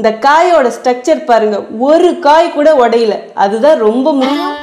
இந்த காயோட ஸ்ட்ரக்சர் பாருங்க ஒரு காய் கூட உடையல அதுதான் ரொம்ப முக்கியம்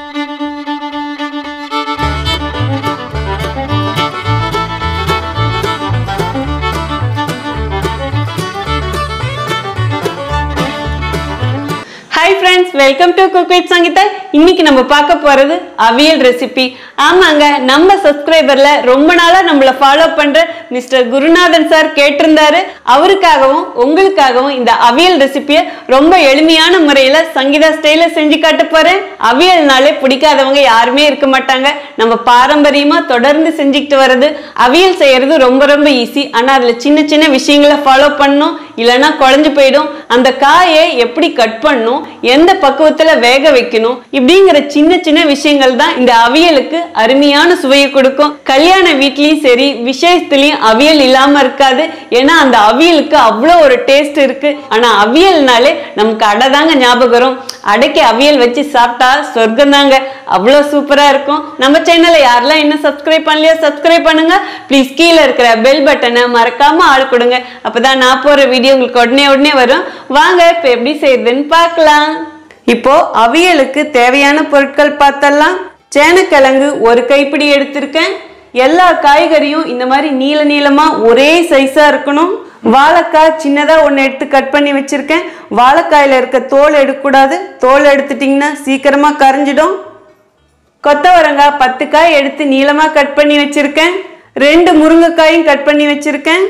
hi friends welcome to cook with Sangeetha இன்னைக்கு நம்ம பார்க்க போறது அவியல் ரெசிபி ஆமாங்க நம்ம சப்ஸ்கிரைபர்ல ரொம்ப நாளா நம்மள ஃபாலோ பண்ற மிஸ்டர் குருநாதன் சார் கேட்டிருந்தாரு அவருக்காகவும் உங்களுக்காகவும் இந்த அவியல் ரெசிபியை ரொம்ப எளிமையான முறையில சங்கீதா ஸ்டைல செஞ்சு காட்ட போறேன் அவியல்னாலே பிடிக்காதவங்க யாருமே இருக்க மாட்டாங்க நம்ம பாரம்பரியமா தொடர்ந்து செஞ்சுக்கிட்டு வர்றது அவியல் செய்யறது ரொம்ப ரொம்ப ஈஸி ஆனா அதுல சின்ன சின்ன விஷயங்களை ஃபாலோ பண்ணணும் இல்லைன்னா குழஞ்சு போயிடும் அந்த காயை எப்படி கட் பண்ணணும் எந்த பக்குவத்துல வேக வைக்கணும் இப்படிங்கிற சின்ன சின்ன விஷயங்கள் தான் இந்த அவியலுக்கு அருமையான சுவையை கொடுக்கும் கல்யாண வீட்லயும் சரி விசேஷத்துலயும் அவியல் இல்லாம இருக்காது ஏன்னா அந்த அவியலுக்கு அவ்வளோ ஒரு டேஸ்ட் இருக்கு ஆனா அவியல்னாலே நமக்கு அடை தாங்க ஞாபகம் வரும் அடைக்கு அவியல் வச்சு சாப்பிட்டா சொர்க்கம் தாங்க அவ்வளோ சூப்பரா இருக்கும் நம்ம சேனலை யாரெல்லாம் இன்னும் சப்ஸ்கிரைப் பண்ணலையோ சப்ஸ்கிரைப் பண்ணுங்க ப்ளீஸ் கீழே இருக்கிற பெல் பட்டனை மறக்காம ஆள் கொடுங்க அப்பதான் நான் போற வீடியோ உங்களுக்கு உடனே உடனே வரும் வாங்க இப்போ எப்படி செய்யுதுன்னு பார்க்கலாம் இப்போ அவியலுக்கு தேவையான பொருட்கள் பார்த்தலாம் சேனக்கிழங்கு ஒரு கைப்பிடி எடுத்திருக்கேன் எல்லா காய்கறியும் இந்த மாதிரி நீள நீளமா ஒரே சைஸா இருக்கணும் வாழைக்காய் சின்னதா ஒன்று எடுத்து கட் பண்ணி வச்சிருக்கேன் வாழைக்காயில இருக்க தோல் எடுக்கக்கூடாது தோல் எடுத்துட்டிங்கன்னா சீக்கிரமா கரைஞ்சிடும் கொத்தவரங்காய் பத்து காய் எடுத்து நீளமா கட் பண்ணி வச்சிருக்கேன் ரெண்டு முருங்கைக்காயும் கட் பண்ணி வச்சிருக்கேன்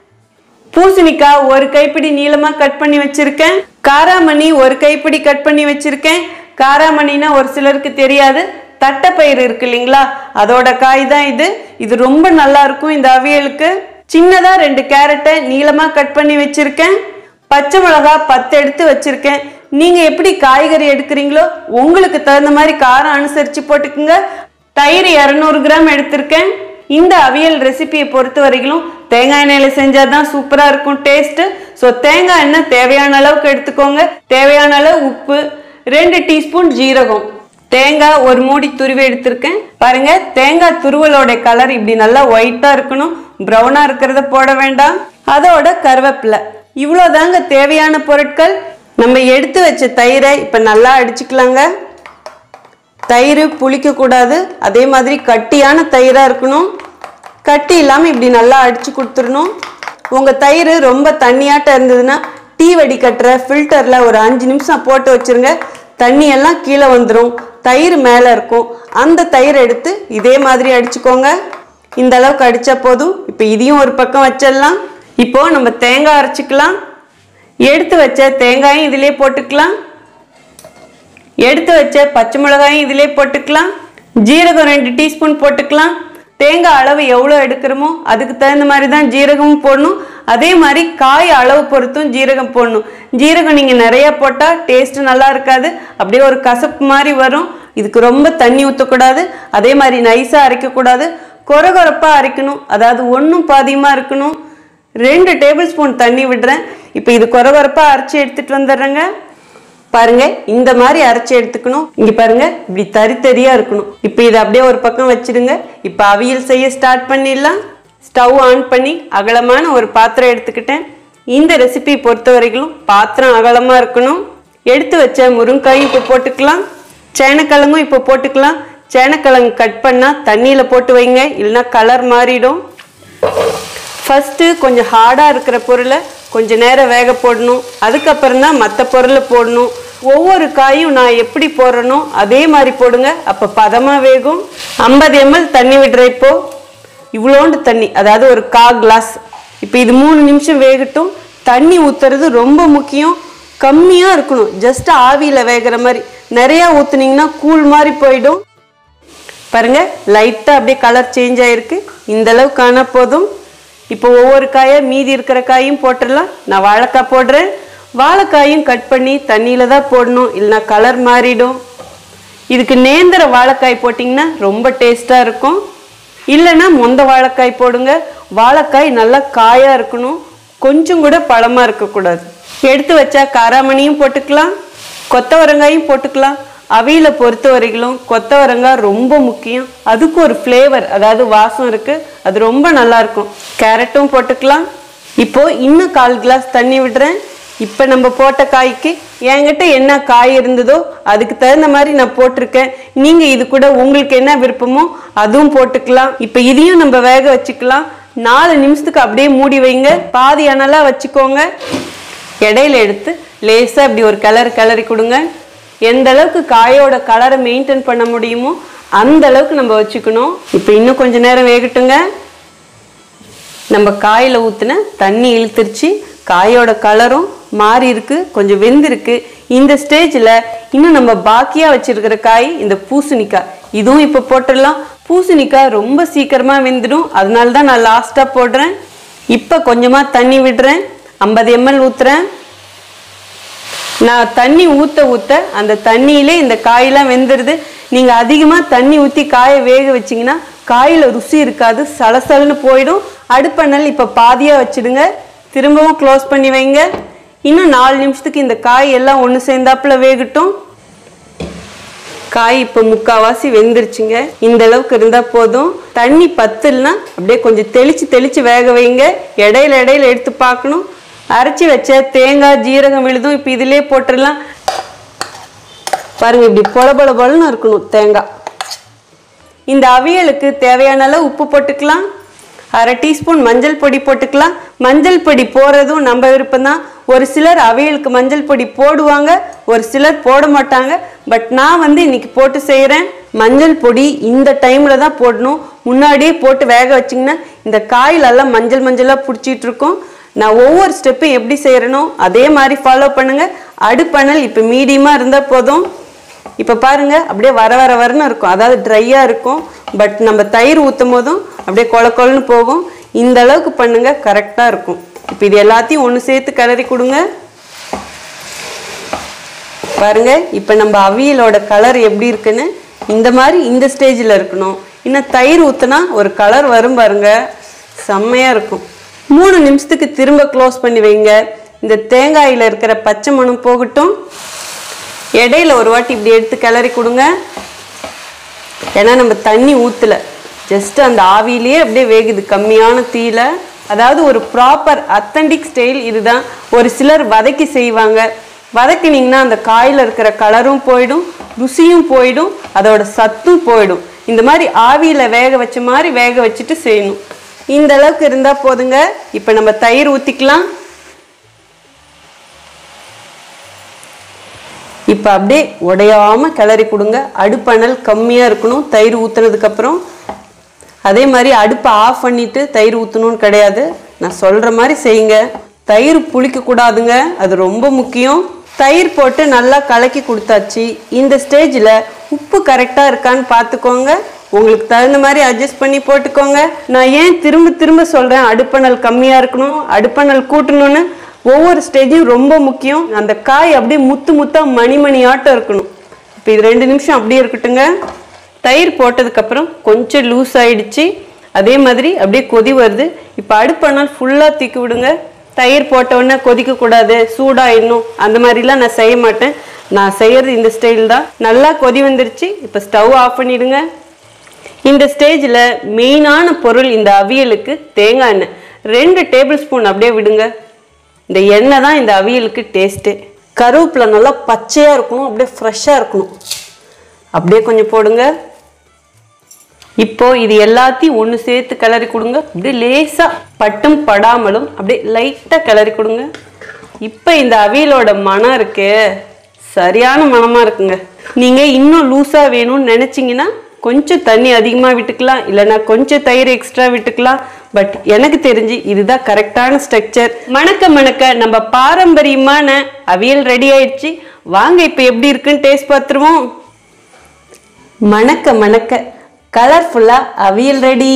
பூசணிக்காய் ஒரு கைப்பிடி நீளமா கட் பண்ணி வச்சிருக்கேன் காராமணி ஒரு கைப்பிடி கட் பண்ணி வச்சிருக்கேன் காராமணினா ஒரு சிலருக்கு தெரியாது தட்டைப்பயிறு இருக்கு இல்லைங்களா அதோட காய் தான் இது இது ரொம்ப நல்லா இருக்கும் இந்த அவியலுக்கு சின்னதா ரெண்டு கேரட்டை நீளமா கட் பண்ணி வச்சிருக்கேன் பச்சை மிளகா பத்து எடுத்து வச்சிருக்கேன் நீங்க எப்படி காய்கறி எடுக்கிறீங்களோ உங்களுக்கு தகுந்த மாதிரி காரம் அனுசரிச்சு போட்டுக்குங்க தயிர் இரநூறு கிராம் எடுத்திருக்கேன் இந்த அவியல் ரெசிபியை பொறுத்த வரைக்கும் தேங்காய் எண்ணெயில் செஞ்சால் தான் சூப்பராக இருக்கும் டேஸ்ட்டு ஸோ தேங்காய் எண்ணெய் தேவையான அளவுக்கு எடுத்துக்கோங்க தேவையான அளவு உப்பு ரெண்டு டீஸ்பூன் ஜீரகம் தேங்காய் ஒரு மூடி துருவி எடுத்திருக்கேன் பாருங்க தேங்காய் துருவலோட கலர் இப்படி நல்லா ஒயிட்டாக இருக்கணும் ப்ரௌனாக இருக்கிறத போட வேண்டாம் அதோட கருவேப்பிலை இவ்வளோதாங்க தேவையான பொருட்கள் நம்ம எடுத்து வச்ச தயிரை இப்போ நல்லா அடிச்சுக்கலாங்க தயிர் புளிக்கக்கூடாது அதே மாதிரி கட்டியான தயிராக இருக்கணும் கட்டி இல்லாமல் இப்படி நல்லா அடித்து கொடுத்துடணும் உங்கள் தயிர் ரொம்ப தண்ணியாட்டம் இருந்ததுன்னா டீ வடிகட்டுற ஃபில்டரில் ஒரு அஞ்சு நிமிஷம் போட்டு வச்சுருங்க தண்ணியெல்லாம் கீழே வந்துடும் தயிர் மேலே இருக்கும் அந்த தயிர் எடுத்து இதே மாதிரி அடிச்சுக்கோங்க இந்த அளவுக்கு அடித்தா போதும் இப்போ இதையும் ஒரு பக்கம் வச்சிடலாம் இப்போது நம்ம தேங்காய் அரைச்சிக்கலாம் எடுத்து வச்ச தேங்காயும் இதிலே போட்டுக்கலாம் எடுத்து வச்ச பச்சை மிளகாயும் இதிலே போட்டுக்கலாம் ஜீரகம் ரெண்டு டீஸ்பூன் போட்டுக்கலாம் தேங்காய் அளவு எவ்வளோ எடுக்கிறோமோ அதுக்கு தகுந்த மாதிரி தான் ஜீரகமும் போடணும் அதே மாதிரி காய் அளவு பொறுத்தும் ஜீரகம் போடணும் ஜீரகம் நீங்கள் நிறையா போட்டால் டேஸ்ட்டு நல்லா இருக்காது அப்படியே ஒரு கசப்பு மாதிரி வரும் இதுக்கு ரொம்ப தண்ணி ஊற்றக்கூடாது அதே மாதிரி நைஸாக அரைக்கக்கூடாது கொரகொரப்பாக அரைக்கணும் அதாவது ஒன்றும் பாதியமாக இருக்கணும் ரெண்டு டேபிள் ஸ்பூன் தண்ணி விடுறேன் இப்போ இது கொரகொரப்பாக அரைச்சி எடுத்துகிட்டு வந்துடுறேங்க பாருங்க இந்த மாதிரி அரைச்சி எடுத்துக்கணும் இங்க பாருங்க இப்படி தறி தறியா இருக்கணும் இப்போ இதை அப்படியே ஒரு பக்கம் வச்சிடுங்க இப்போ அவியல் செய்ய ஸ்டார்ட் பண்ணிடலாம் ஸ்டவ் ஆன் பண்ணி அகலமான ஒரு பாத்திரம் எடுத்துக்கிட்டேன் இந்த ரெசிபி பொறுத்த வரைக்கும் பாத்திரம் அகலமா இருக்கணும் எடுத்து வச்ச முருங்காயும் இப்போ போட்டுக்கலாம் சேனக்கிழங்கும் இப்போ போட்டுக்கலாம் சேனக்கிழங்கு கட் பண்ணால் தண்ணியில் போட்டு வைங்க இல்லைன்னா கலர் மாறிடும் ஃபஸ்ட்டு கொஞ்சம் ஹார்டாக இருக்கிற பொருளை கொஞ்சம் நேரம் வேக போடணும் அதுக்கப்புறம் தான் மற்ற பொருளை போடணும் ஒவ்வொரு காயும் நான் எப்படி போடுறனோ அதே மாதிரி போடுங்க அப்போ பதமாக வேகும் ஐம்பது எம்எல் தண்ணி விடுற இப்போ இவ்வளோண்டு தண்ணி அதாவது ஒரு கா கிளாஸ் இப்போ இது மூணு நிமிஷம் வேகட்டும் தண்ணி ஊற்றுறது ரொம்ப முக்கியம் கம்மியாக இருக்கணும் ஜஸ்ட் ஆவியில் வேகிற மாதிரி நிறையா ஊற்றுனீங்கன்னா கூழ் மாதிரி போயிடும் பாருங்க லைட்டாக அப்படியே கலர் சேஞ்ச் ஆயிருக்கு இந்த அளவு காண போதும் இப்போ ஒவ்வொரு காயை மீதி இருக்கிற காயும் போட்டுடலாம் நான் வாழைக்காய் போடுறேன் வாழைக்காயும் கட் பண்ணி தண்ணியில் தான் போடணும் இல்லைனா கலர் மாறிடும் இதுக்கு நேந்திர வாழைக்காய் போட்டிங்கன்னா ரொம்ப டேஸ்ட்டாக இருக்கும் இல்லைன்னா மொந்த வாழைக்காய் போடுங்க வாழைக்காய் நல்லா காயாக இருக்கணும் கொஞ்சம் கூட பழமாக இருக்கக்கூடாது எடுத்து வச்சா காராமணியும் போட்டுக்கலாம் கொத்தவரங்காயும் போட்டுக்கலாம் அவியில பொறுத்த வரைக்கும் கொத்தவரங்காய் ரொம்ப முக்கியம் அதுக்கு ஒரு ஃப்ளேவர் அதாவது வாசம் இருக்கு அது ரொம்ப நல்லா இருக்கும் கேரட்டும் போட்டுக்கலாம் இப்போ இன்னும் கால் கிளாஸ் தண்ணி விடுறேன் இப்போ நம்ம போட்ட காய்க்கு என்கிட்ட என்ன காய் இருந்ததோ அதுக்கு தகுந்த மாதிரி நான் போட்டிருக்கேன் நீங்க இது கூட உங்களுக்கு என்ன விருப்பமோ அதுவும் போட்டுக்கலாம் இப்போ இதையும் நம்ம வேக வச்சுக்கலாம் நாலு நிமிஷத்துக்கு அப்படியே மூடி வைங்க பாதி அனலா வச்சுக்கோங்க இடையில எடுத்து லேசா இப்படி ஒரு கலர் கிளறி கொடுங்க எந்த அளவுக்கு காயோட கலரை மெயின்டைன் பண்ண முடியுமோ அந்த அளவுக்கு நம்ம வச்சுக்கணும் இப்போ இன்னும் கொஞ்ச நேரம் வேகட்டுங்க நம்ம காயில் ஊற்றின தண்ணி இழுத்துருச்சு காயோட கலரும் மாறி இருக்கு கொஞ்சம் வெந்திருக்கு இந்த ஸ்டேஜில் இன்னும் நம்ம பாக்கியாக வச்சிருக்கிற காய் இந்த பூசணிக்காய் இதுவும் இப்போ போட்டுடலாம் பூசணிக்காய் ரொம்ப சீக்கிரமாக வெந்துடும் அதனால தான் நான் லாஸ்ட்டாக போடுறேன் இப்போ கொஞ்சமாக தண்ணி விடுறேன் ஐம்பது எம்எல் ஊற்றுறேன் நான் தண்ணி ஊற்ற ஊற்ற அந்த தண்ணியிலே இந்த காயெல்லாம் வெந்துடுது நீங்கள் அதிகமாக தண்ணி ஊற்றி காயை வேக வச்சிங்கன்னா காயில் ருசி இருக்காது சலசலன்னு போயிடும் அடுப்பணல் இப்போ பாதியாக வச்சிடுங்க திரும்பவும் க்ளோஸ் பண்ணி வைங்க இன்னும் நாலு நிமிஷத்துக்கு இந்த காய் எல்லாம் ஒன்று சேர்ந்தாப்புல வேகட்டும் காய் இப்போ முக்காவாசி வெந்துருச்சுங்க இந்த அளவுக்கு இருந்தால் போதும் தண்ணி பத்தல்னா அப்படியே கொஞ்சம் தெளிச்சு தெளிச்சு வேக வைங்க இடையில இடையில எடுத்து பார்க்கணும் அரைச்சி வச்ச தேங்காய் ஜீரகம் விழுதும் இப்போ இதிலே போட்டுடலாம் பாருங்க இப்படி பொல பொல பொலன்னு இருக்கணும் தேங்காய் இந்த அவியலுக்கு தேவையான அளவு உப்பு போட்டுக்கலாம் அரை டீஸ்பூன் மஞ்சள் பொடி போட்டுக்கலாம் மஞ்சள் பொடி போடுறதும் நம்ம விருப்பம்தான் ஒரு சிலர் அவியலுக்கு மஞ்சள் பொடி போடுவாங்க ஒரு சிலர் போட மாட்டாங்க பட் நான் வந்து இன்னைக்கு போட்டு செய்கிறேன் மஞ்சள் பொடி இந்த டைமில் தான் போடணும் முன்னாடியே போட்டு வேக வச்சிங்கன்னா இந்த காயிலெல்லாம் மஞ்சள் மஞ்சளாக பிடிச்சிட்டு இருக்கும் நான் ஒவ்வொரு ஸ்டெப்பும் எப்படி செய்கிறனோ அதே மாதிரி ஃபாலோ பண்ணுங்க அடுப்பணல் இப்போ மீடியமாக இருந்தால் போதும் இப்போ பாருங்க அப்படியே வர வர வரன்னு இருக்கும் அதாவது ட்ரையாக இருக்கும் பட் நம்ம தயிர் ஊற்றும் போதும் அப்படியே கொல கொலன்னு போகும் இந்த அளவுக்கு பண்ணுங்க கரெக்டாக இருக்கும் இப்போ இது எல்லாத்தையும் ஒன்று சேர்த்து கிளறி கொடுங்க பாருங்க இப்போ நம்ம அவியலோட கலர் எப்படி இருக்குன்னு இந்த மாதிரி இந்த ஸ்டேஜில் இருக்கணும் இன்னும் தயிர் ஊற்றுனா ஒரு கலர் வரும் பாருங்க செம்மையாக இருக்கும் மூணு நிமிஷத்துக்கு திரும்ப க்ளோஸ் பண்ணி வைங்க இந்த தேங்காயில் இருக்கிற பச்சை மணம் போகட்டும் இடையில ஒரு வாட்டி இப்படி எடுத்து கிளறி கொடுங்க ஏன்னா நம்ம தண்ணி ஊற்றல ஜஸ்ட் அந்த ஆவியிலேயே அப்படியே வேகுது கம்மியான தீயில அதாவது ஒரு ப்ராப்பர் அத்தன்டிக் ஸ்டைல் இதுதான் ஒரு சிலர் வதக்கி செய்வாங்க வதக்கினீங்கன்னா அந்த காயில் இருக்கிற கலரும் போயிடும் ருசியும் போயிடும் அதோட சத்தும் போயிடும் இந்த மாதிரி ஆவியில் வேக வச்ச மாதிரி வேக வச்சுட்டு செய்யணும் இந்த அளவுக்கு இருந்தால் போதுங்க இப்போ நம்ம தயிர் ஊற்றிக்கலாம் இப்போ அப்படியே உடையாம கிளறி கொடுங்க அடுப்பணல் கம்மியாக இருக்கணும் தயிர் ஊற்றுனதுக்கப்புறம் அதே மாதிரி அடுப்பை ஆஃப் பண்ணிட்டு தயிர் ஊற்றணும்னு கிடையாது நான் சொல்கிற மாதிரி செய்யுங்க தயிர் புளிக்கக்கூடாதுங்க அது ரொம்ப முக்கியம் தயிர் போட்டு நல்லா கலக்கி கொடுத்தாச்சு இந்த ஸ்டேஜில் உப்பு கரெக்டாக இருக்கான்னு பார்த்துக்கோங்க உங்களுக்கு தகுந்த மாதிரி அட்ஜஸ்ட் பண்ணி போட்டுக்கோங்க நான் ஏன் திரும்ப திரும்ப சொல்கிறேன் அடுப்பணல் கம்மியாக இருக்கணும் அடுப்பணல் கூட்டணும்னு ஒவ்வொரு ஸ்டேஜும் ரொம்ப முக்கியம் அந்த காய் அப்படியே முத்து முத்தா மணி மணி ஆட்டம் இருக்கணும் இப்போ இது ரெண்டு நிமிஷம் அப்படியே இருக்கட்டுங்க தயிர் போட்டதுக்கப்புறம் கொஞ்சம் லூஸ் ஆயிடுச்சு அதே மாதிரி அப்படியே கொதி வருது இப்போ அடுப்பானால் ஃபுல்லாக தூக்கி விடுங்க தயிர் போட்ட உடனே கொதிக்கக்கூடாது சூடாயிடணும் அந்த மாதிரிலாம் நான் செய்ய மாட்டேன் நான் செய்யறது இந்த ஸ்டைல் தான் நல்லா கொதி வந்துருச்சு இப்போ ஸ்டவ் ஆஃப் பண்ணிடுங்க இந்த ஸ்டேஜில் மெயினான பொருள் இந்த அவியலுக்கு தேங்காய் எண்ணெய் ரெண்டு டேபிள் ஸ்பூன் அப்படியே விடுங்க இந்த எண்ணெய் தான் இந்த அவியலுக்கு டேஸ்ட்டு கருவேப்பிலை நல்லா பச்சையாக இருக்கணும் அப்படியே ஃப்ரெஷ்ஷாக இருக்கணும் அப்படியே கொஞ்சம் போடுங்க இப்போ இது எல்லாத்தையும் ஒன்று சேர்த்து கிளறி கொடுங்க அப்படியே லேசாக பட்டும் படாமலும் அப்படியே லைட்டாக கிளறி கொடுங்க இப்போ இந்த அவியலோட மனம் இருக்கே சரியான மனமாக இருக்குங்க நீங்கள் இன்னும் லூஸாக வேணும்னு நினச்சிங்கன்னா கொஞ்சம் தண்ணி அதிகமாக விட்டுக்கலாம் இல்லைன்னா கொஞ்சம் தயிர் எக்ஸ்ட்ரா விட்டுக்கலாம் பட் எனக்கு தெரிஞ்சு இதுதான் கரெக்டான ஸ்ட்ரக்சர் மணக்க மணக்க நம்ம பாரம்பரியமான அவியல் ரெடி ஆயிடுச்சு வாங்க இப்போ எப்படி இருக்குன்னு டேஸ்ட் பார்த்துருவோம் மணக்க மணக்க கலர்ஃபுல்லா அவியல் ரெடி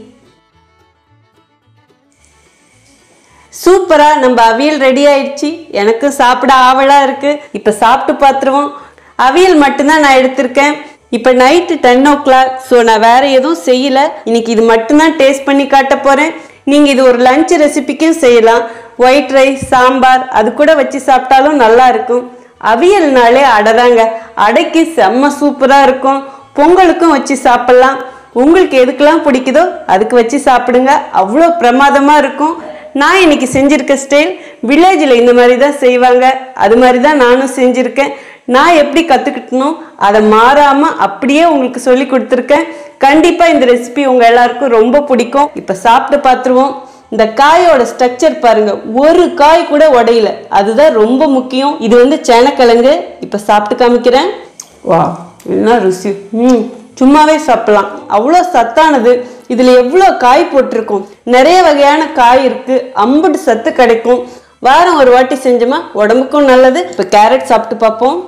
சூப்பரா நம்ம அவியல் ரெடி ஆயிடுச்சு எனக்கு சாப்பிட ஆவலா இருக்கு இப்ப சாப்பிட்டு பார்த்துருவோம் அவியல் மட்டும்தான் நான் எடுத்திருக்கேன் இப்போ night ten o'clock so நான் வேற எதுவும் செய்யல இன்னைக்கு இது மட்டும்தான் டேஸ்ட் பண்ணி காட்ட போறேன் நீங்க இது ஒரு லஞ்ச் ரெசிபிக்கும் செய்யலாம் ஒயிட் ரைஸ் சாம்பார் அது கூட வச்சு சாப்பிட்டாலும் நல்லா இருக்கும் அவியல்னாலே அடைதாங்க அடைக்கு செம்ம சூப்பரா இருக்கும் பொங்கலுக்கும் வச்சு சாப்பிடலாம் உங்களுக்கு எதுக்கெல்லாம் பிடிக்குதோ அதுக்கு வச்சு சாப்பிடுங்க அவ்வளோ பிரமாதமா இருக்கும் நான் இன்னைக்கு செஞ்சிருக்க ஸ்டைல் வில்லேஜில் இந்த மாதிரி தான் செய்வாங்க அது மாதிரி தான் நானும் செஞ்சுருக்கேன் நான் எப்படி கற்றுக்கிட்டனோ அதை மாறாமல் அப்படியே உங்களுக்கு சொல்லி கொடுத்துருக்கேன் கண்டிப்பாக இந்த ரெசிபி உங்கள் எல்லாருக்கும் ரொம்ப பிடிக்கும் இப்போ சாப்பிட்டு பார்த்துருவோம் இந்த காயோட ஸ்ட்ரக்சர் பாருங்க ஒரு காய் கூட உடையல அதுதான் ரொம்ப முக்கியம் இது வந்து சேனக்கிழங்கு இப்போ சாப்பிட்டு காமிக்கிறேன் வா என்ன ருசி ம் சும்மாவே சாப்பிடலாம் அவ்வளோ சத்தானது இதில் எவ்வளோ காய் போட்டிருக்கோம் நிறைய வகையான காய் இருக்கு அம்புட்டு சத்து கிடைக்கும் வாரம் ஒரு வாட்டி செஞ்சோமா உடம்புக்கும் நல்லது இப்போ கேரட் சாப்பிட்டு பார்ப்போம்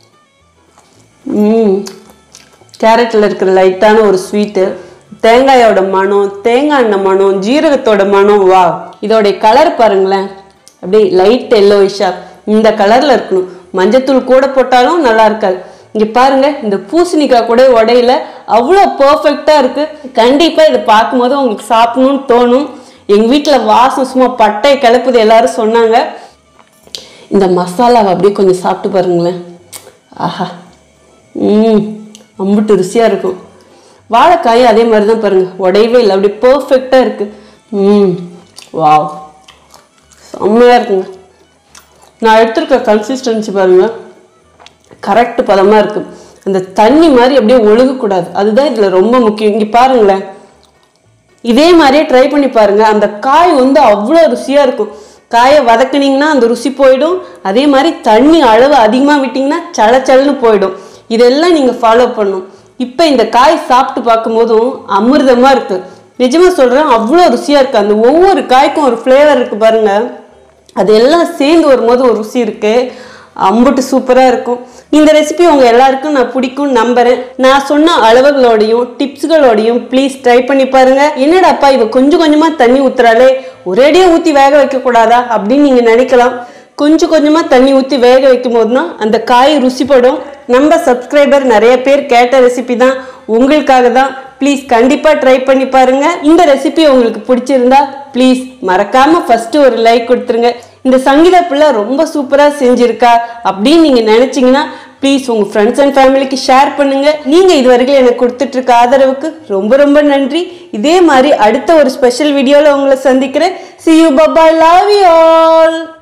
ம் கேரட்டில் இருக்கிற லைட்டான ஒரு ஸ்வீட்டு தேங்காயோட மனம் தேங்காய் எண்ணெய் மனம் ஜீரகத்தோட மனம் வா இதோடைய கலர் பாருங்களேன் அப்படியே லைட் எல்லோயிஷா இந்த கலரில் இருக்கணும் மஞ்சத்தூள் கூட போட்டாலும் நல்லா இருக்காது இங்கே பாருங்க இந்த பூசணிக்காய் கூட உடையில அவ்வளோ பர்ஃபெக்டாக இருக்கு கண்டிப்பாக இதை பார்க்கும்போது உங்களுக்கு சாப்பிடணும்னு தோணும் எங்கள் வீட்டில் வாசம் சும்மா பட்டை கிளப்புது எல்லாரும் சொன்னாங்க இந்த மசாலாவை அப்படியே கொஞ்சம் சாப்பிட்டு பாருங்களேன் ஆஹா ம் அம்புட்டு ருசியாக இருக்கும் வாழைக்காயும் அதே மாதிரி தான் பாருங்கள் உடையவே இல்லை அப்படியே பர்ஃபெக்டாக இருக்குது ம் வாவ் செம்மையாக இருக்குங்க நான் எடுத்திருக்க கன்சிஸ்டன்சி பாருங்கள் கரெக்ட் பதமாக இருக்குது அந்த தண்ணி மாதிரி அப்படியே ஒழுகக்கூடாது அதுதான் இதில் ரொம்ப முக்கியம் இங்கே பாருங்களேன் இதே மாதிரியே ட்ரை பண்ணி பாருங்க அந்த காய் வந்து அவ்வளோ ருசியாக இருக்கும் காயை வதக்குனீங்கன்னா அந்த ருசி போயிடும் அதே மாதிரி தண்ணி அளவு அதிகமாக விட்டிங்கன்னா சலச்சலன்னு போயிடும் இதெல்லாம் நீங்கள் ஃபாலோ பண்ணும் இப்போ இந்த காய் சாப்பிட்டு பார்க்கும்போதும் அமிர்தமாக இருக்குது நிஜமாக சொல்கிறேன் அவ்வளோ ருசியாக இருக்குது அந்த ஒவ்வொரு காய்க்கும் ஒரு ஃப்ளேவர் இருக்குது பாருங்க அது எல்லாம் சேர்ந்து வரும்போது ஒரு ருசி இருக்குது அம்புட்டு சூப்பராக இருக்கும் இந்த ரெசிபி உங்கள் எல்லாருக்கும் நான் பிடிக்கும் நம்புறேன் நான் சொன்ன அளவுகளோடையும் டிப்ஸ்களோடையும் ப்ளீஸ் ட்ரை பண்ணி பாருங்க என்னடாப்பா இவ கொஞ்சம் கொஞ்சமாக தண்ணி ஊத்துறாளே ஒரேடியாக ஊற்றி வேக வைக்கக்கூடாதா அப்படின்னு நீங்கள் நினைக்கலாம் கொஞ்சம் கொஞ்சமாக தண்ணி ஊற்றி வேக வைக்கும் போது தான் அந்த காய் ருசிப்படும் நம்ம சப்ஸ்கிரைபர் நிறைய பேர் கேட்ட ரெசிபி தான் உங்களுக்காக தான் ப்ளீஸ் கண்டிப்பாக ட்ரை பண்ணி பாருங்க இந்த ரெசிபி உங்களுக்கு பிடிச்சிருந்தா ப்ளீஸ் மறக்காம ஃபர்ஸ்ட் ஒரு லைக் கொடுத்துருங்க இந்த சங்கீதா பிள்ளை ரொம்ப சூப்பராக செஞ்சிருக்கா அப்படின்னு நீங்கள் நினச்சிங்கன்னா ப்ளீஸ் உங்கள் ஃப்ரெண்ட்ஸ் அண்ட் ஃபேமிலிக்கு ஷேர் பண்ணுங்க நீங்கள் இது வரைக்கும் எனக்கு கொடுத்துட்டு இருக்க ஆதரவுக்கு ரொம்ப ரொம்ப நன்றி இதே மாதிரி அடுத்த ஒரு ஸ்பெஷல் வீடியோவில் உங்களை சந்திக்கிறேன் see you bye bye love you all